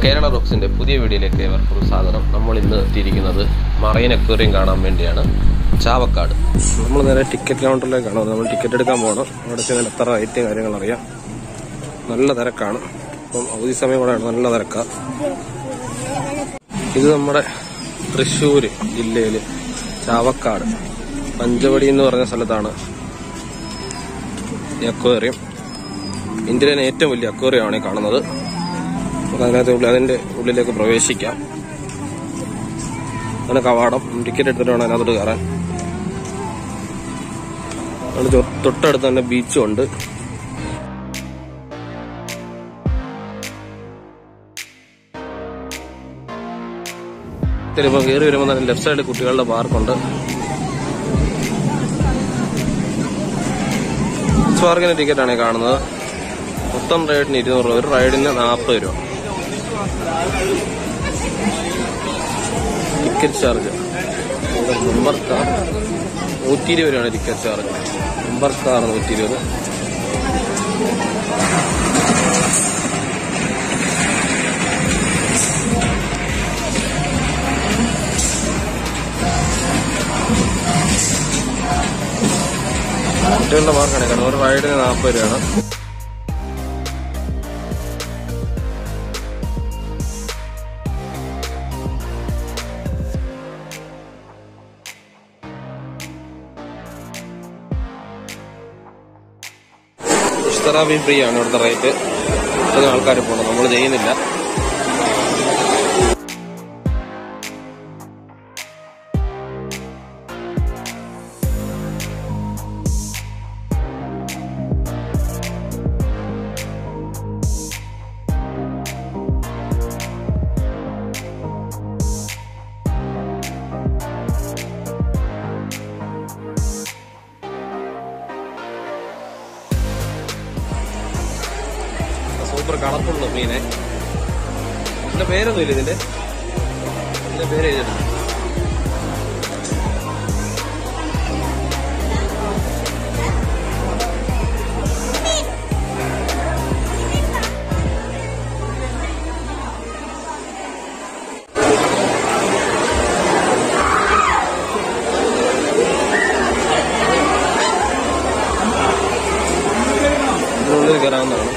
കേരള റോക്സിന്റെ പുതിയ വീഡിയോയിലേക്ക് ഏവർക്കും സ്വാഗതം നമ്മൾ ഇന്ന് എത്തിയിരിക്കുന്നത് മറൈൻ അക്വേറിയം കാണാൻ വേണ്ടിയാണ് ചാവക്കാട് നമ്മൾ നേരെ ടിക്കറ്റ് കൗണ്ടറിലേക്കാണ് വന്നത്. നമ്മൾ ടിക്കറ്റ് എടുക്കാൻ പോകണം അവിടെ ചെന്ന് എത്ര റേറ്റ് കാര്യങ്ങൾ അറിയാം നല്ല തിരക്കാണ് അപ്പം അവധി സമയം കൂടെയാണ് നല്ല തിരക്കാ ഇത് നമ്മുടെ തൃശ്ശൂര് ജില്ലയില് ചാവക്കാട് പഞ്ചവടി എന്ന് പറഞ്ഞ സ്ഥലത്താണ് ഈ അക്വേറിയം ഇന്ത്യയിലെ ഏറ്റവും വലിയ അക്വേറിയം ആണ് ഈ കാണുന്നത് നമുക്ക് അതിനകത്ത് ഉള്ളിൽ അതിന്റെ ഉള്ളിലേക്ക് പ്രവേശിക്കാം അങ്ങനെ കവാടം ടിക്കറ്റ് എടുത്തിട്ട് വേണം അതിനകത്തോട്ട് കയറാൻ അവിടെ തൊ- തൊട്ടടുത്ത് തന്നെ ബീച്ചും ഉണ്ട് ഇപ്പം കയറി വരുമ്പോൾ തന്നെ ലെഫ്റ്റ് സൈഡിൽ കുട്ടികളുടെ പാർക്കുണ്ട് പാർക്കിന്റെ ടിക്കറ്റ് ആണ് ഈ കാണുന്നത് മൊത്തം റൈഡിന് ഇരുന്നൂറ് രൂപ ഒരു റൈഡിന് നാൽപ്പത് രൂപ ടിക്കറ്റ് ചാർജ് മെമ്പർ കാർ നൂറ്റി ഇരുപത് രൂപയാണ് ടിക്കറ്റ് ചാർജ് മെമ്പർ കാർ നൂറ്റി ഇരുപത് കുട്ടികളുടെ പാർക്കാണ് കാരണം ഒരു റൈഡിന് നാൽപ്പത് രൂപയാണ് ഇഷ്തറാബി ഫ്രീ ആണ് ഇവിടുത്തെ റേറ്റ് ഇത്രയും ആൾക്കാർ പോകണം നമ്മൾ ചെയ്യുന്നില്ല സൂപ്പർ കളർഫുൾ മീനെ ഇതിന്റെ പേരൊന്നും ഇല്ല ഇതിന്റെ ഇതിന്റെ പേര് എഴുതിയിട്ടുണ്ട് ഇതിനുള്ളിൽ കയറാവുന്നതാണ്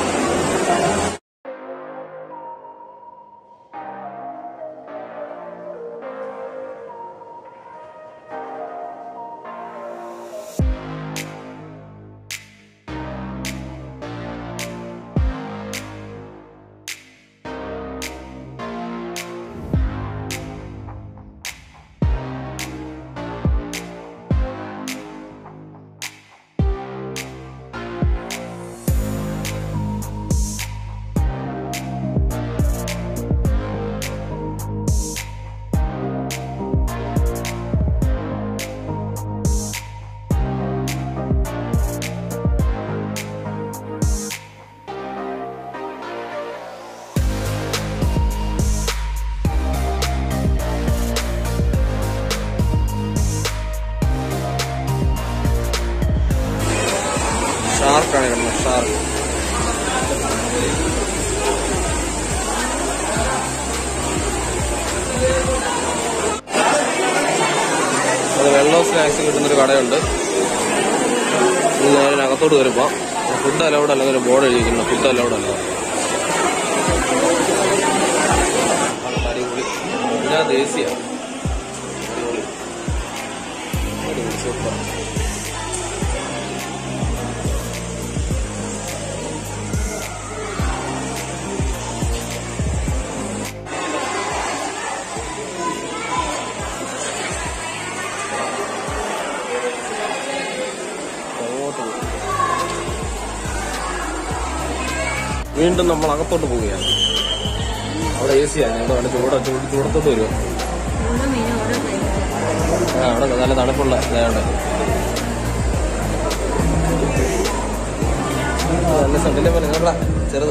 ഷാർക്കാണ് കിടന്നത് ഷാർക്ക് അത് വെള്ളവും സ്നാക്സും കിട്ടുന്നൊരു കടയുണ്ട് ഇനി നേരെ അകത്തോട്ട് വരുമ്പോ ഫുഡ് അലൗഡ് അല്ലെങ്കിൽ ഒരു ബോർഡ് എഴുതിയിരിക്കുന്നു ഫുഡ് അലൗഡ് അല്ല അടിപൊളി പിന്നെ ദേശീയ അടിപൊളി അടിപൊളി സൂപ്പർ അങ്ങോട്ട് പോകും. വീണ്ടും നമ്മൾ അകത്തോട്ട് പോവുകയാണ് അവിടെ എ സി ആണ് അവിടെ ചൂട ചൂട് ചൂടത്തോട്ട് വരുമോ ആ അവിടെ നല്ല തണുപ്പുള്ള ഇതായോണ്ട് ആ, നല്ല സണ്ടിലെ പോലെ നിങ്ങളാ ചെറുത്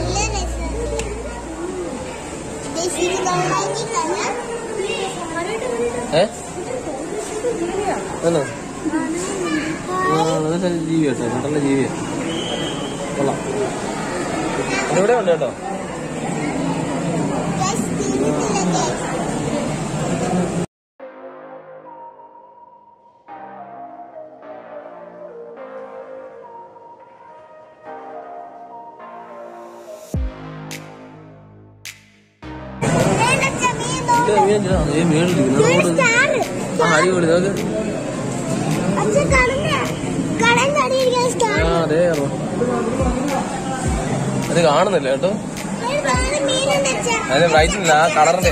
ഏ എന്നാ ആ, അതൊക്കെ ജീവി കേട്ടോ കടലിലെ ജീവിയാ കൊള്ളാം ഇവിടെ ഉണ്ട് കേട്ടോ അടിപൊളി നോക്ക് ആ അതെ അത് കാണുന്നില്ല കേട്ടോ അതിന് റൈറ്റ് ഇല്ല ആ കളറിന്റെ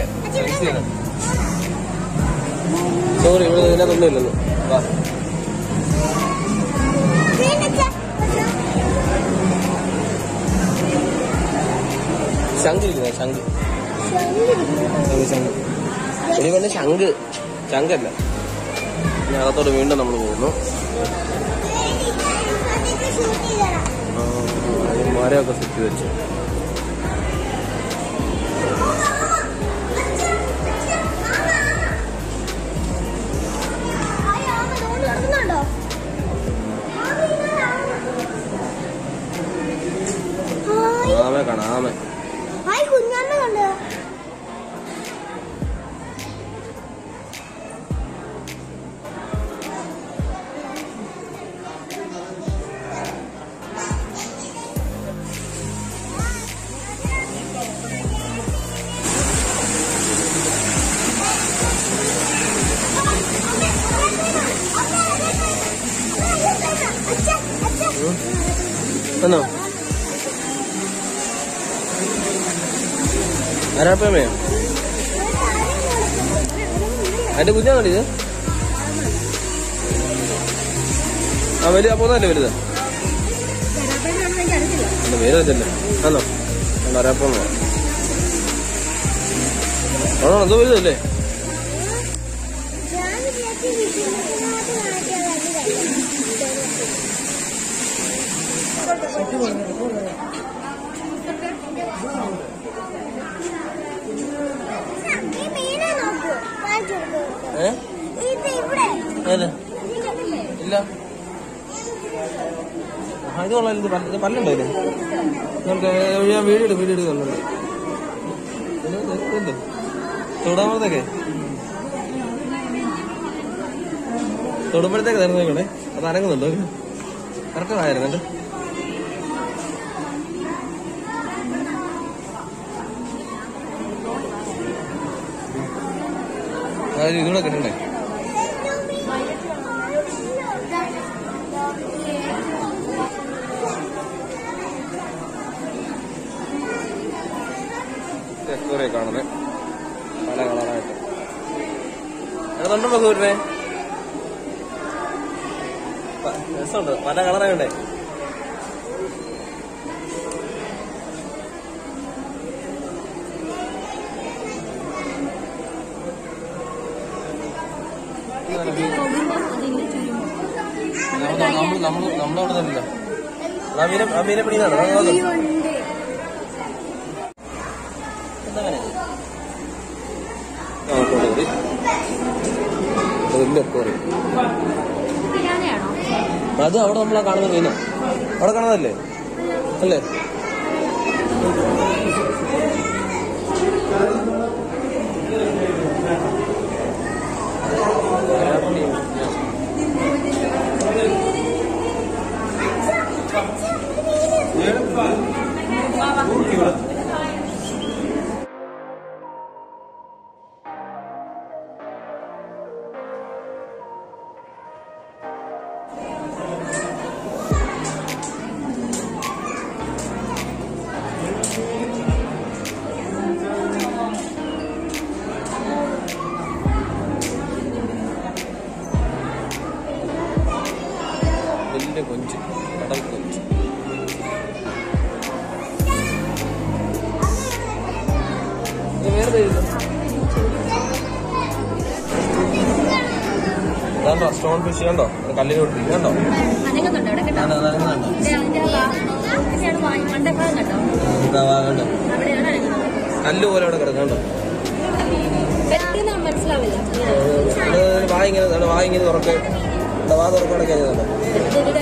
സോറി ഇവിടെ ഇതിനകത്തൊന്നും ഇല്ലെന്ന് വാ ശംഖ് ഇരിക്കുന്ന ശംഖ് ശംഖ് ശംഖ് ഇനി പറഞ്ഞ ശംഖ് ശംഖല്ല ഇനി അകത്തോട്ട് വീണ്ടും നമ്മൾ പോകുന്നു ആ, അതിന് മരമൊക്കെ സെറ്റ് വെച്ചു ആമ കാണാം ആമ കുഞ്ഞാമ്മ കണ്ടോ എന്നോ ആരാപ്പമ്മയോ അതിന്റെ കുഞ്ഞാണോ ഇത് ആ വലിയ അപ്പോന്നല്ലേ വലുത് എന്റെ പേര് വെച്ചല്ലേ ആണോ ആരാപ്പമ്മ ആണോ എന്തോ വലുതല്ലേ ഞാൻ വിചാരിച്ചു വിഷ്ണുവിനകത്ത് കാട്ടിയ ഈ മീനെ നോക്കൂ കാണിച്ചു കൊടുക്കൂ ഏ ഇത് ഇവിടെ ഏത് ഇതില്ലേ? ഇല്ല ആ, ഇത് കൊള്ളാം ഇത് പല്ല്- ഇത് പല്ലുണ്ടോ ഇത് നമുക്ക് ഞാൻ വീഡിയോ എടുക്കും വീഡിയോ എടുക്കുന്നുണ്ട് തൊടാമത്തേക്കെ തൊടുമ്പോഴത്തേക്ക് തരുന്ന നോക്കണേ അത് അനങ്ങുന്നുണ്ടോ കറക്റ്റ് ആയിരുന്നുണ്ട് അതായത് ഇതുകൂടെ കിട്ടണ്ടേ എക്സ്റേ കാണുന്നത് പല കളറായിട്ട് അതുണ്ടോ സൂര്യനെ പ- രസമുണ്ട് പല കളറായിട്ടേ നമ്മൾ നമ്മൾ നമ്മളവിടെ തന്നെ ആ മീനെ ആ മീനെ പിടിക്കുന്നതാണ് അത് നോക്ക്. എന്താ മീനെ? ആ, കൊണ്ട് കൂടി. അത് വലിയ aquarium. അത് അവിടെ നമ്മളാ കാണുന്ന മീനാ അവിടെ കാണുന്നതല്ലേ അല്ലേ വലിയ കൊഞ്ച് കടൽ കൊഞ്ച് ഇത് വേറെ ഇതാണ്ടോ സ്റ്റോൺ ഫിഷ് കണ്ടോ അത് കല്ലിലോട്ട് കണ്ടോ അനങ്ങുന്നുണ്ടോ ഇവിടെ കേട്ടോ അത് അനങ്ങുന്നുണ്ടോ? ദേ അതിന്റെ ആ വാ- ഇതിന്റെയാണ് വാ- മണ്ടഭാഗം കേട്ടോ ഇതാ വാ കണ്ടോ അവിടെയാണ് അനങ്ങുന്നത് കല്ല് പോലെ അവിടെ കിടക്കും കണ്ടോ പെട്ടെന്ന് മനസ്സിലാവില്ല ഇത് വാ ഇങ്ങനെ ദാ വാ ഇങ്ങനെ തുറക്ക് ദാ വാ തുറക്കണൊക്കെ കഴിഞ്ഞതുണ്ടോ ഇതിന്റെ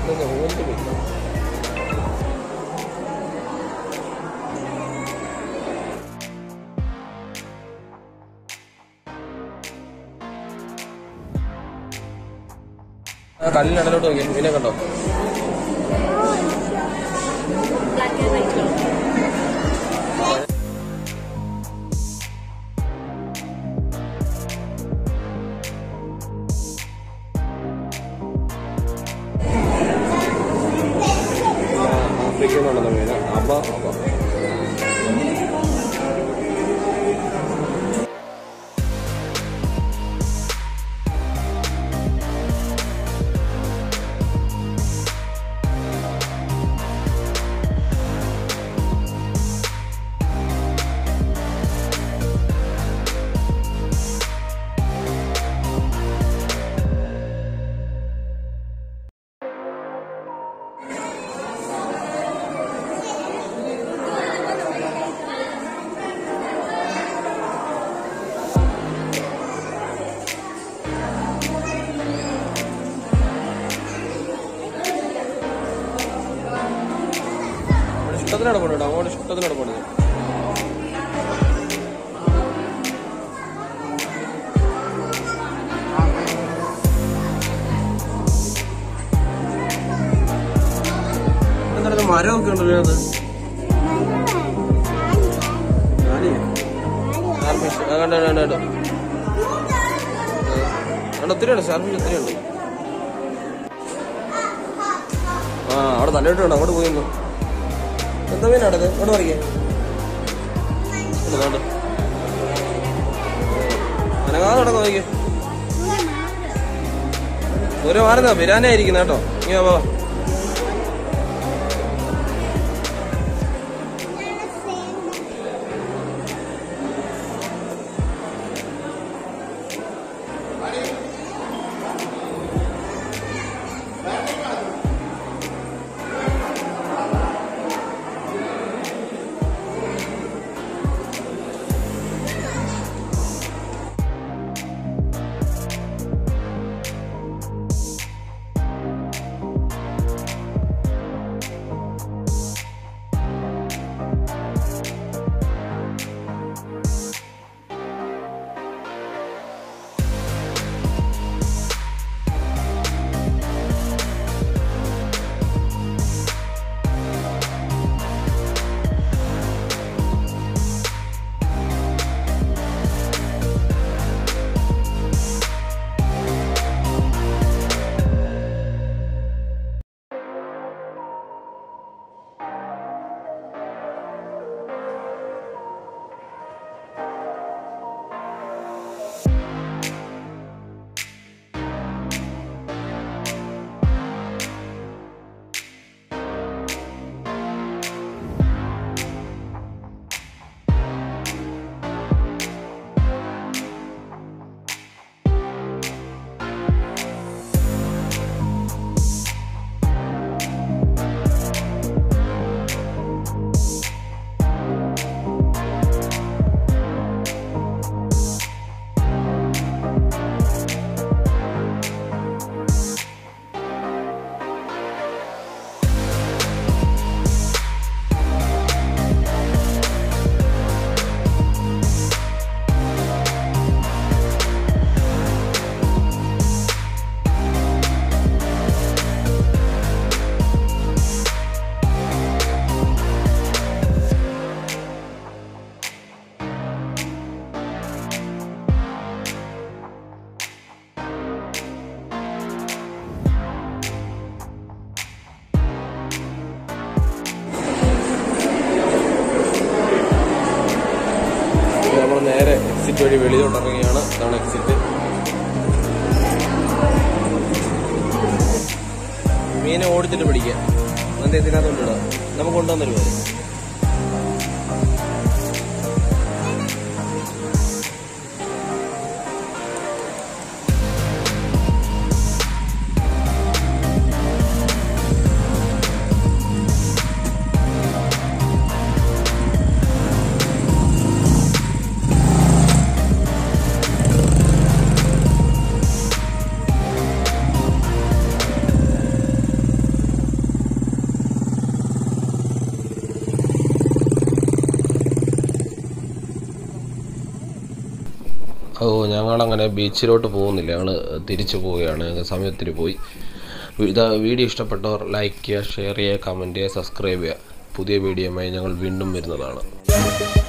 ഇതൊന്ന് ഊന്തി വെക്കണം. ആ കല്ലിനടലോട്ട് നോക്കി മീനെ കണ്ടോ ബ്ലാക്ക് ആൻഡ് വൈറ്റ് കളർ ആഫ്രിക്കയിൽ നിന്നുള്ള മീന അബ അബ അവിടെ ഇഷ്ടത്തിനോട് പോകണ്ട അങ്ങോട്ട് ഇഷ്ടത്തിനോട് പോകണത് എന്താണ് മരമൊക്കെ ഉണ്ടല്ലോ അത് സ്റ്റാർഫിഷ് ആ കണ്ടോ കണ്ടോ കണ്ടോ അവിടെ ഒത്തിരി ഉണ്ട് സ്റ്റാർഫിഷ് ഒത്തിരി ഉണ്ട് ആ അവിടെ തലയിട്ടുണ്ട് അങ്ങോട്ട് പോയി നിന്നു. എന്താ മീനാണത് അവിടെ പറിക്കേ അനങ്ങാതെ നടക്കാം നോക്കിയേ ഒരു മാറുന്ന ബിരാനായിരിക്കുന്ന കേട്ടോ ഇങ്ങനെ വാ നമ്മൾ നേരെ എക്സിറ്റ് വഴി വെളിയിലോട്ട് ഇറങ്ങിയാണ് ഇതാണ് എക്സിറ്റ് മീനെ ഓടിച്ചിട്ട് പിടിക്കാം എന്നിട്ട് ഇതിനകത്ത് കൊണ്ടിടുക നമുക്ക് കൊണ്ടുവന്നൊരു പോലെ ഓ ഞങ്ങളങ്ങനെ ബീച്ചിലോട്ട് പോകുന്നില്ല ഞങ്ങൾ തിരിച്ചു പോവുകയാണ് ഞങ്ങൾ സമയത്തിന് പോയി ഇത് വീഡിയോ ഇഷ്ടപ്പെട്ടവർ ലൈക്ക് ചെയ്യുക ഷെയർ ചെയ്യുക കമൻറ്റ് ചെയ്യുക സബ്സ്ക്രൈബ് ചെയ്യുക പുതിയ വീഡിയോയുമായി ഞങ്ങൾ വീണ്ടും വരുന്നതാണ്